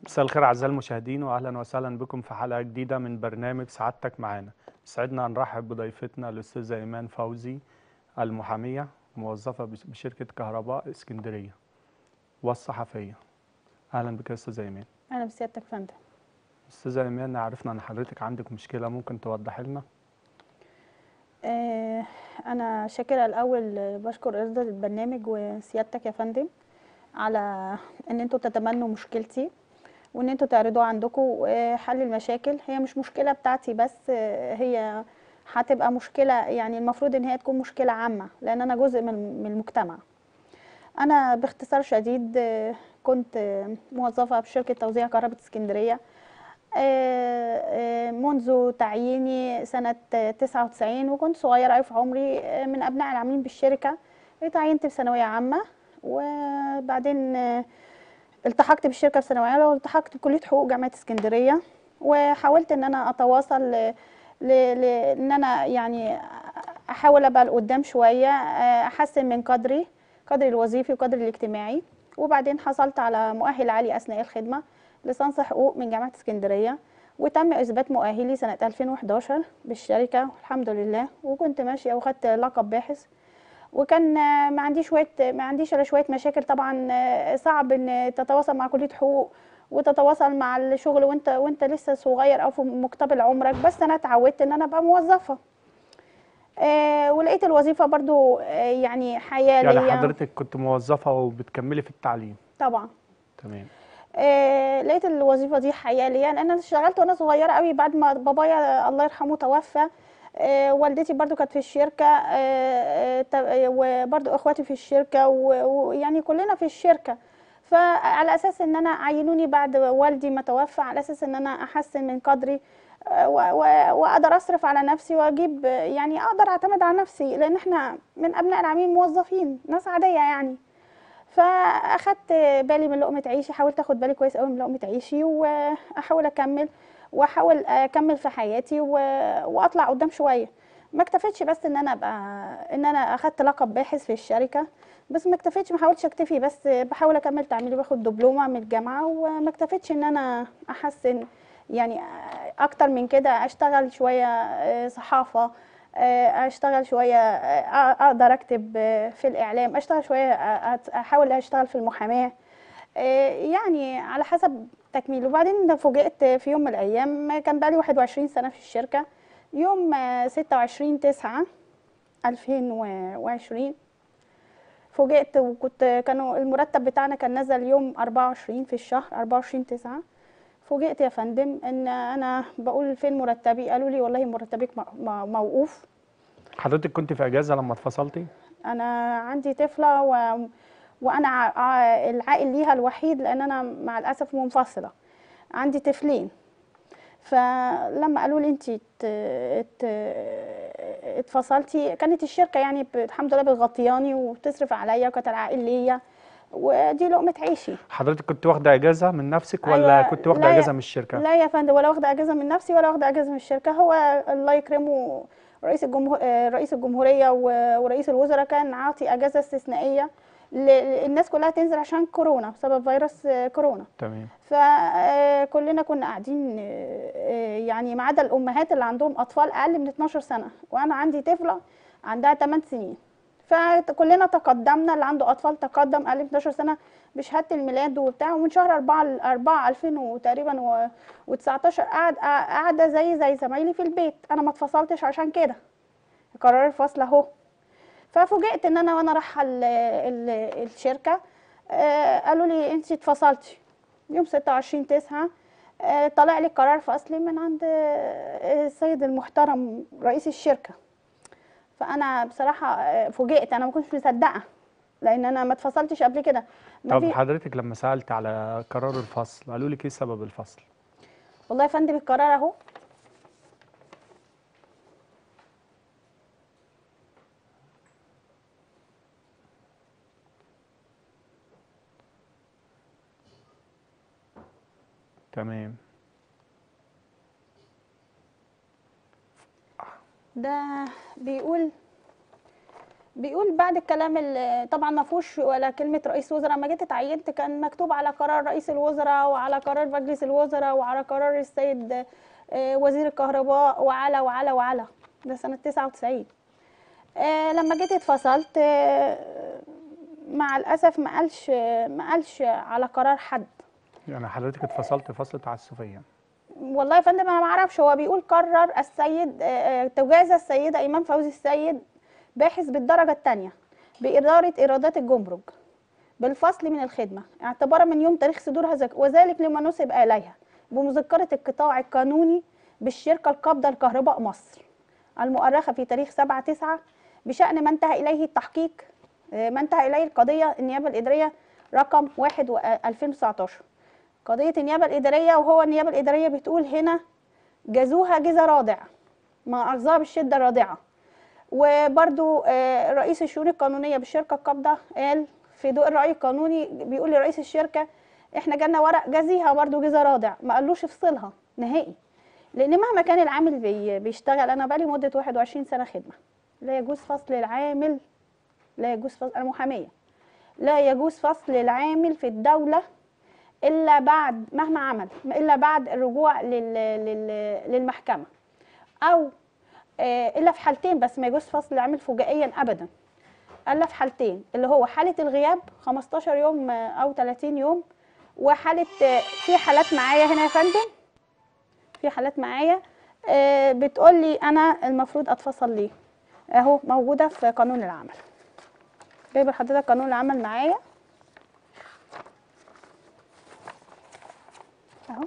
مساء الخير اعزائي المشاهدين واهلا وسهلا بكم في حلقه جديده من برنامج سعادتك معانا سعدنا نرحب بضيفتنا الاستاذه ايمان فوزي المحاميه موظفه بش- بشركه كهرباء اسكندريه والصحفيه اهلا بك يا استاذه ايمان اهلا بسيادتك فندم استاذه ايمان عرفنا ان حضرتك عندك مشكله ممكن توضحي لنا آه انا شاكره الاول آه، بشكر إرادة البرنامج وسيادتك يا فندم على ان انتوا تتبنوا مشكلتي وان انتوا تعرضوا عندكم آه، حل المشاكل هي مش مشكله بتاعتي بس آه، هي هتبقى مشكله يعني المفروض ان هي تكون مشكله عامه لان انا جزء من من المجتمع انا باختصار شديد آه، كنت آه، موظفه بشركه توزيع كهرباء اسكندريه آه، آه، منذ تعييني سنة آه، 99 وكنت صغيرة أوي في عمري آه، من أبناء العاملين بالشركة اتعينت في ثانوية عامة وبعدين آه، التحقت بالشركة في ثانوية عامة والتحقت بكلية حقوق جامعة اسكندرية وحاولت إن أنا أتواصل ل- ل- ل- إن أنا يعني أحاول أبقى لقدام شوية آه، أحسن من قدري قدري الوظيفي وقدري الاجتماعي وبعدين حصلت على مؤهل عالي أثناء الخدمة ليسانس حقوق من جامعة اسكندرية وتم إثبات مؤهلي سنة 2011 بالشركة والحمد لله وكنت ماشية وخدت لقب باحث وكان آه، ما عنديش شوية ما عنديش إلا شوية مشاكل طبعا آه، صعب إن تتواصل مع كلية حقوق وتتواصل مع الشغل وانت وانت لسه صغير او في مقتبل عمرك بس انا اتعودت ان انا ابقى موظفه آه ولقيت الوظيفه برضو آه يعني حياه يعني ليا حضرتك كنت موظفه وبتكملي في التعليم طبعا تمام آه، لقيت الوظيفه دي حقيقه ليا لان انا اشتغلت وانا صغيره قوي بعد ما بابايا الله يرحمه توفى آه، والدتي برضو كانت في الشركه آه، آه، ت- آه، وبرضو اخواتي في الشركه و- ويعني كلنا في الشركه فعلى اساس ان انا عينوني بعد والدي ما توفى على اساس ان انا احسن من قدري آه، و- و- واقدر اصرف على نفسي واجيب آه، يعني اقدر اعتمد على نفسي لان احنا من ابناء العاملين موظفين ناس عاديه يعني فاخدت بالي من لقمه عيشي حاولت اخد بالي كويس قوي من لقمه عيشي واحاول اكمل واحاول اكمل في حياتي و... واطلع قدام شويه ما اكتفيتش بس ان انا ابقى ان انا اخدت لقب باحث في الشركه بس ما اكتفيتش ما حاولتش اكتفي بس بحاول اكمل تعليمي باخد دبلومه من الجامعه وما اكتفيتش ان انا احسن يعني اكتر من كده اشتغل شويه آه، صحافه آه، اشتغل شويه آه، اقدر اكتب آه، في الاعلام اشتغل شويه آه، أت- احاول اشتغل في المحاماه آه، يعني على حسب تكميل وبعدين فوجئت في يوم من الايام كان بقالي 21 سنه في الشركه يوم آه، 26 9 2020 فوجئت وكنت كانوا المرتب بتاعنا كان نزل يوم 24 في الشهر 24 9 فوجئت يا فندم ان انا بقول فين مرتبي قالوا لي والله مرتبك م- م- موقوف حضرتك كنت في اجازه لما اتفصلتي انا عندي طفله و... وانا ع... ع- العائل ليها الوحيد لان انا مع الاسف منفصله عندي طفلين فلما قالوا لي انت ات... ات... اتفصلتي كانت الشركه يعني ب... الحمد لله بتغطياني وبتصرف عليا وكانت العائل ليا ودي لقمه عيشي حضرتك كنت واخده اجازه من نفسك ولا أيوة، كنت واخده لا يا- اجازه من الشركه لا يا فندم ولا واخده اجازه من نفسي ولا واخده اجازه من الشركه هو الله يكرمه رئيس الجمهور آه، رئيس الجمهوريه و- ورئيس الوزراء كان عاطي اجازه استثنائيه ل- الناس كلها تنزل عشان كورونا بسبب فيروس آه، كورونا تمام فكلنا كنا قاعدين آه، آه، يعني ما عدا الامهات اللي عندهم اطفال اقل من 12 سنه وانا عندي طفله عندها 8 سنين فكلنا تقدمنا اللي عنده اطفال تقدم اقل من 12 سنه بشهاده الميلاد وبتاع ومن شهر 4 ل 4 2000 وتقريبا و19 قاعد قاعده زي زي زمايلي في البيت انا ما اتفصلتش عشان كده قرار الفصل اهو ففوجئت ان انا وانا رايحه ال- ال- الشركه آه، قالوا لي انت اتفصلتي يوم 26 9 آه، طلع لي قرار فصلي من عند آه، السيد المحترم رئيس الشركه فانا بصراحه آه، فوجئت انا ما كنتش مصدقه لان انا ما اتفصلتش قبل كده ما طب في حضرتك لما سالت على قرار الفصل قالوا لك ايه سبب الفصل والله يا فندم القرار اهو تمام ده بيقول بيقول بعد الكلام اللي طبعا ما فيهوش ولا كلمه رئيس وزراء لما جيت اتعينت كان مكتوب على قرار رئيس الوزراء وعلى قرار مجلس الوزراء وعلى قرار السيد آه، وزير الكهرباء وعلى وعلى وعلى ده سنه 99 آه، لما جيت اتفصلت آه، مع الاسف ما قالش ما قالش على قرار حد يعني حضرتك اتفصلت فصل تعسفيا والله يا فندم انا ما اعرفش هو بيقول قرر السيد آه، آه، تجازى السيده ايمان فوزي السيد باحث بالدرجه الثانيه باداره ايرادات الجمرك بالفصل من الخدمه اعتبارا من يوم تاريخ صدور هذا وذلك لما نسب اليها بمذكره القطاع القانوني بالشركه القابضه لكهرباء مصر المؤرخه في تاريخ 7 9 بشان ما انتهى اليه التحقيق آه، ما انتهى اليه القضيه النيابه الاداريه رقم 1 و- آه، 2019 قضيه النيابه الاداريه وهو النيابه الاداريه بتقول هنا جازوها جزا رادع مع اخذها بالشده الرادعه وبرده رئيس الشؤون القانونيه بالشركه القابضه قال في ضوء الراي القانوني بيقول لرئيس الشركه احنا جالنا ورق جازيها برده جزا رادع ما قالوش افصلها نهائي لان مهما كان العامل بي بيشتغل انا بقالي مده 21 سنه خدمه لا يجوز فصل العامل لا يجوز فصل انا محاميه لا يجوز فصل العامل في الدوله الا بعد مهما عمل الا بعد الرجوع لل لل للمحكمه او آه، الا في حالتين بس ما يجوز فصل العامل فجائيا ابدا الا في حالتين اللي هو حاله الغياب 15 يوم آه، او 30 يوم وحاله آه، في حالات معايا هنا يا فندم في حالات معايا آه، بتقول لي انا المفروض اتفصل ليه اهو موجوده في قانون العمل جايبه لحضرتك قانون العمل معايا اهو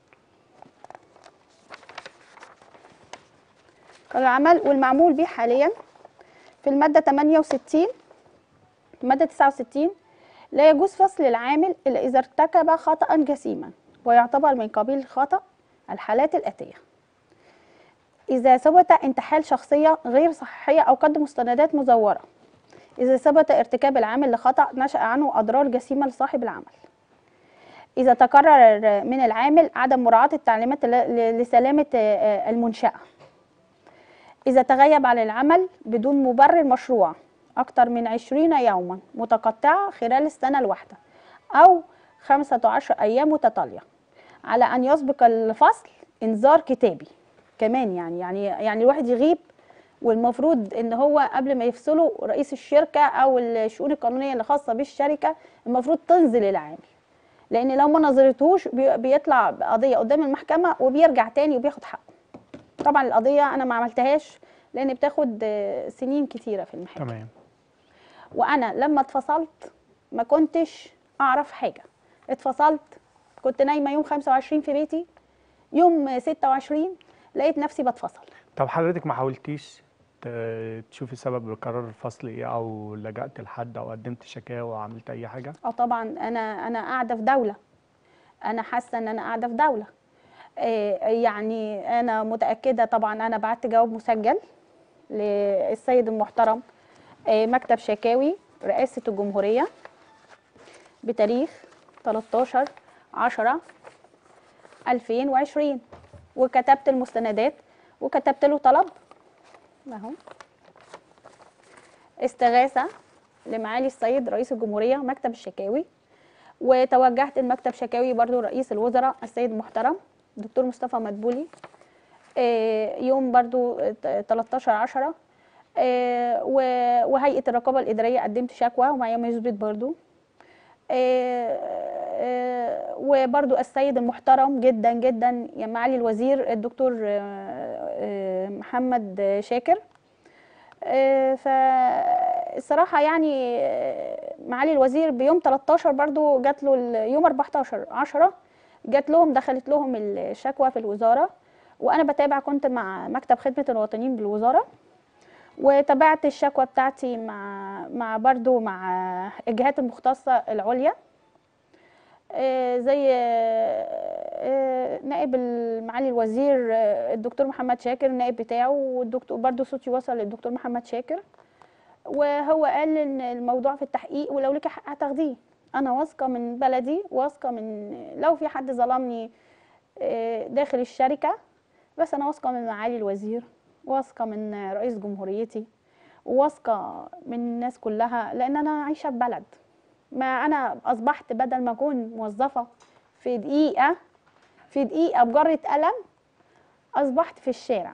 قانون العمل والمعمول به حاليا في الماده 68 الماده 69 لا يجوز فصل العامل الا اذا ارتكب خطا جسيما ويعتبر من قبيل الخطا الحالات الاتيه إذا ثبت انتحال شخصية غير صحية أو قدم مستندات مزورة إذا ثبت ارتكاب العامل لخطأ نشأ عنه أضرار جسيمة لصاحب العمل إذا تكرر من العامل عدم مراعاة التعليمات ل- ل- لسلامة آه، المنشأة إذا تغيب عن العمل بدون مبرر مشروع أكثر من 20 يوما متقطعة خلال السنة الواحدة أو 15 أيام متتالية على أن يسبق الفصل إنذار كتابي كمان يعني يعني يعني الواحد يغيب والمفروض ان هو قبل ما يفصله رئيس الشركه او الشؤون القانونيه اللي خاصه بالشركه المفروض تنزل العامل لان لو ما نظرتهوش بي- بيطلع قضيه قدام المحكمه وبيرجع تاني وبياخد حقه طبعا القضيه انا ما عملتهاش لان بتاخد آه، سنين كتيره في المحكمه تمام وانا لما اتفصلت ما كنتش اعرف حاجه اتفصلت كنت نايمه يوم 25 في بيتي يوم 26 لقيت نفسي بتفصل طب حضرتك ما حاولتيش ت- تشوفي سبب قرار الفصل ايه او لجأت لحد او قدمت شكاوى وعملت اي حاجه اه طبعا انا انا قاعده في دوله انا حاسه ان انا قاعده في دوله آه، يعني انا متاكده طبعا انا بعت جواب مسجل للسيد المحترم آه، مكتب شكاوي رئاسه الجمهوريه بتاريخ 13 10 2020 وكتبت المستندات وكتبت له طلب اهو استغاثه لمعالي السيد رئيس الجمهوريه مكتب الشكاوي وتوجهت المكتب شكاوي برضو رئيس الوزراء السيد المحترم دكتور مصطفى مدبولي آه، يوم برضو آه، 13 10 وهيئه الرقابه الاداريه قدمت شكوى ومعايا ما يثبت برضو آه، آه، وبرضو السيد المحترم جدا جدا يا معالي الوزير الدكتور آه، آه، محمد شاكر آه، فالصراحة يعني آه، معالي الوزير بيوم 13 برضو جات له ال- يوم 14 10 جات لهم دخلت لهم الشكوى في الوزارة وأنا بتابع كنت مع مكتب خدمة الوطنيين بالوزارة وتابعت الشكوى بتاعتي مع مع برضو مع الجهات المختصة العليا آه، زي آه، آه، نائب معالي الوزير آه، الدكتور محمد شاكر النائب بتاعه والدكتور برضو صوتي وصل للدكتور محمد شاكر وهو قال ان الموضوع في التحقيق ولو لك حق هتاخديه انا واثقه من بلدي واثقه من لو في حد ظلمني آه، داخل الشركه بس انا واثقه من معالي الوزير واثقه من رئيس جمهوريتي وواثقه من الناس كلها لان انا عايشه في بلد ما انا اصبحت بدل ما اكون موظفه في دقيقه في دقيقه بجره قلم اصبحت في الشارع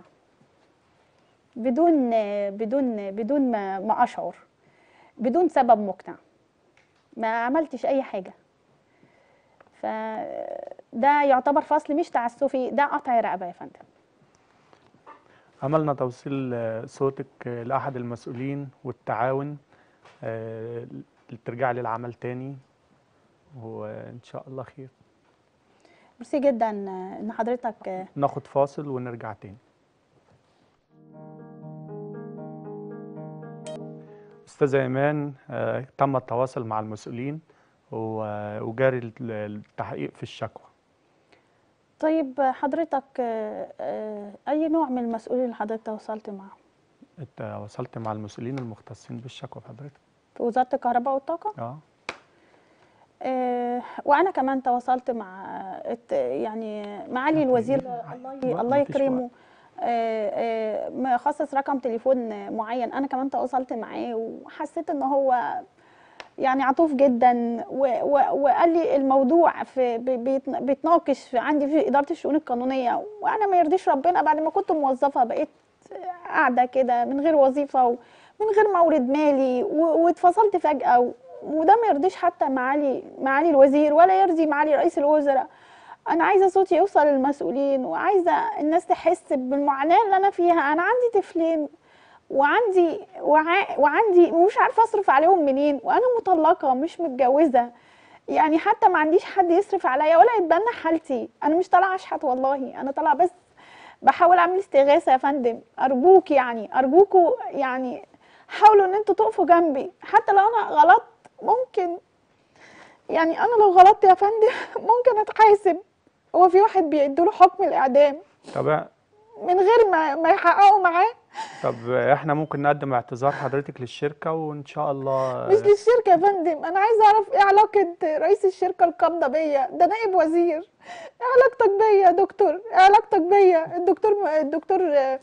بدون بدون بدون ما ما اشعر بدون سبب مقنع ما عملتش اي حاجه فده يعتبر فصل مش تعسفي ده قطع رقبه يا فندم أملنا توصيل آه، صوتك آه، لأحد المسؤولين والتعاون آه، ترجعي للعمل تاني وإن شاء الله خير ميرسي جدا ان حضرتك ناخد فاصل ونرجع تاني أستاذة إيمان آه، تم التواصل مع المسؤولين و- وجاري الت- التحقيق في الشكوى طيب حضرتك آه، آه، اي نوع من المسؤولين اللي حضرتك تواصلت معاهم تواصلت مع المسؤولين المختصين بالشكوى حضرتك في وزاره الكهرباء والطاقه اه آه، وانا كمان تواصلت مع الت- يعني معالي الوزير الله ي- ما- الله ما فيش يكرمه آه، آه، مخصص رقم تليفون معين انا كمان تواصلت معاه وحسيت ان هو يعني عطوف جدا و- و- وقال لي الموضوع في بي- بيت- بيتناقش في عندي في اداره الشؤون القانونيه وانا ما يرضيش ربنا بعد ما كنت موظفه بقيت قاعده كده من غير وظيفه ومن غير مورد مالي و- واتفصلت فجاه و- وده ما يرضيش حتى معالي معالي الوزير ولا يرضي معالي رئيس الوزراء انا عايزه صوتي يوصل للمسؤولين وعايزه الناس تحس بالمعاناه اللي انا فيها انا عندي طفلين وعندي وع... وعندي ومش عارفه اصرف عليهم منين وانا مطلقه مش متجوزه يعني حتى ما عنديش حد يصرف عليا ولا يتبنى حالتي انا مش طالعه اشحت والله انا طالعه بس بحاول اعمل استغاثه يا فندم ارجوك يعني ارجوكوا يعني حاولوا ان انتوا تقفوا جنبي حتى لو انا غلطت ممكن يعني انا لو غلطت يا فندم ممكن اتحاسب هو في واحد بيدوله حكم الاعدام طب من غير ما ما يحققوا معاه طب احنا ممكن نقدم اعتذار حضرتك للشركة وإن شاء الله مش للشركة يا فندم أنا عايزة أعرف إيه علاقة رئيس الشركة القابضة بيا ده نائب وزير إيه علاقتك بيا يا دكتور إيه علاقتك بيا الدكتور الدكتور آه،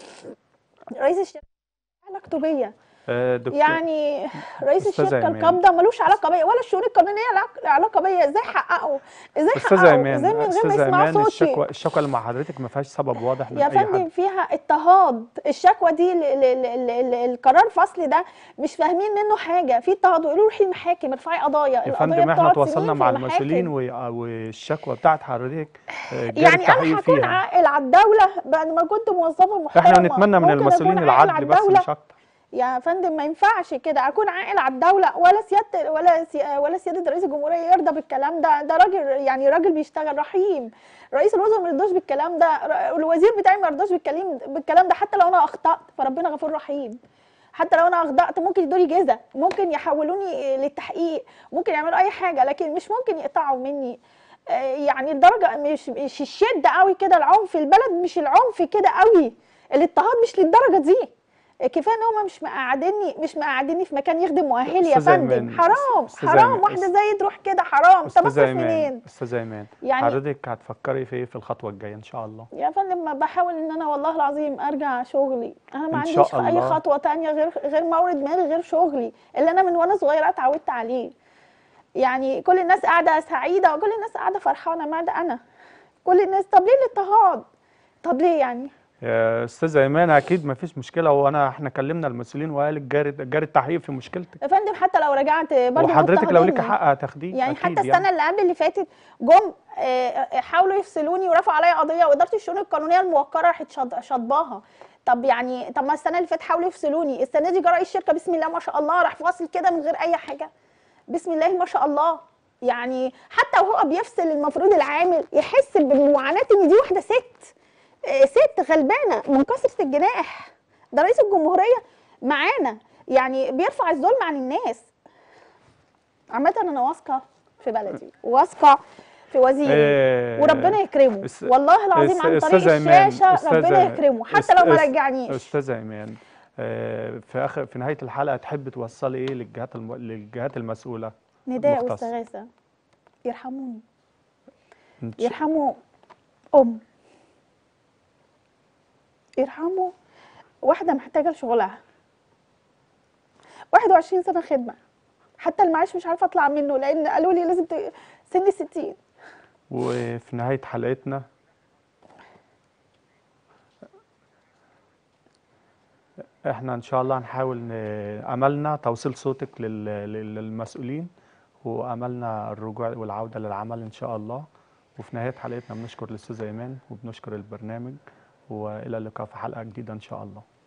رئيس الشركة إيه علاقته بيا آه، دكتور يعني رئيس أستاذة الشركة إيمان. القابضة ملوش علاقة بيا ولا الشؤون القانونية علاق- علاقة بيا إزاي حققوا إزاي أستاذة حققوا إيمان إزاي من غير ما أستاذة يسمعوا إيمان صوتي الشكوى الشكوى اللي مع حضرتك ما فيهاش سبب واضح من يا أي فندم حد فيها اضطهاد الشكوى دي ال- ال- ال- ال- ال- القرار الفصل ده مش فاهمين منه حاجه في اضطهاد ويقولوا روحي المحاكم ارفعي قضايا يا القضيه فندم احنا بتقعد تواصلنا سنين مع في المسؤولين المحاكم. و- والشكوى بتاعت حضرتك آه، جاري يعني التحقيق انا هكون فيها عاقل على الدوله بعد ما كنت موظفه محترمه احنا بنتمنى من ممكن أكون المسؤولين عاقل على العدل بس الدولة؟ مش اكتر يا فندم ما ينفعش كده اكون عاقل على الدوله ولا سياده ولا سي ولا سياده رئيس الجمهوريه يرضى بالكلام ده ده راجل يعني راجل بيشتغل رحيم رئيس الوزراء ما يرضاش بالكلام ده ر- الوزير بتاعي ما يرضاش بالكلام بالكلام ده حتى لو انا اخطات فربنا غفور رحيم حتى لو انا اخطات ممكن يدوني جزا ممكن يحولوني للتحقيق ممكن يعملوا اي حاجه لكن مش ممكن يقطعوا مني آه، يعني الدرجه مش مش الشده قوي كده العنف البلد مش العنف كده قوي الاضطهاد مش للدرجه دي كفايه ان هم مش مقعديني مش مقعديني في مكان يخدم مؤهلي يا أستاذة فندم إيمان، حرام أستاذة حرام إيمان، واحده زي تروح كده حرام طب استاذه اصرف ايمان منين استاذه ايمان يعني حضرتك هتفكري في ايه في الخطوه الجايه ان شاء الله يا فندم ما بحاول ان انا والله العظيم ارجع شغلي انا ما إن عنديش شاء اي الله. خطوه تانية غير غير مورد مالي غير شغلي اللي انا من وانا صغيره اتعودت عليه يعني كل الناس قاعده سعيده وكل الناس قاعده فرحانه ما عدا انا كل الناس طب ليه الاضطهاد طب ليه يعني يا استاذه ايمان اكيد ما فيش مشكله وانا احنا كلمنا المسؤولين وقال جاري جاري التحقيق في مشكلتك يا فندم حتى لو رجعت برضه وحضرتك لو ليك مضطهديني. حق هتاخديه يعني أكيد حتى السنه اللي قبل اللي فاتت جم آه، حاولوا يفصلوني ورفعوا عليا قضيه واداره الشؤون القانونيه الموقره راحت شط- شطباها طب يعني طب ما السنه اللي فاتت حاولوا يفصلوني السنه دي جه رئيس الشركه بسم الله ما شاء الله راح فاصل كده من غير اي حاجه بسم الله ما شاء الله يعني حتى وهو بيفصل المفروض العامل يحس بمعاناه ان دي واحده ست آه، ست غلبانه منكسره الجناح ده رئيس الجمهوريه معانا يعني بيرفع الظلم عن الناس عامة أنا واثقة في بلدي واثقة في وزيري إيه، وربنا يكرمه أس- والله العظيم أس- عن طريق أستاذة إيمان، الشاشة أستاذة- ربنا يكرمه حتى لو ما أس- رجعنيش استاذه ايمان آه، في اخر في نهايه الحلقه تحب توصلي ايه للجهات الم... للجهات المسؤوله نداء مختص. واستغاثة يرحموني إن شاء- يرحموا أم يرحموا واحدة محتاجة لشغلها 21 سنه خدمه حتى المعاش مش عارفه اطلع منه لان قالوا لي لازم ت... سن 60 وفي نهاية حلقتنا احنا ان شاء الله هنحاول ن- املنا توصيل صوتك لل- لل- للمسؤولين واملنا الرجوع والعودة للعمل ان شاء الله وفي نهاية حلقتنا بنشكر الاستاذ ايمان وبنشكر البرنامج والى اللقاء في حلقة جديدة ان شاء الله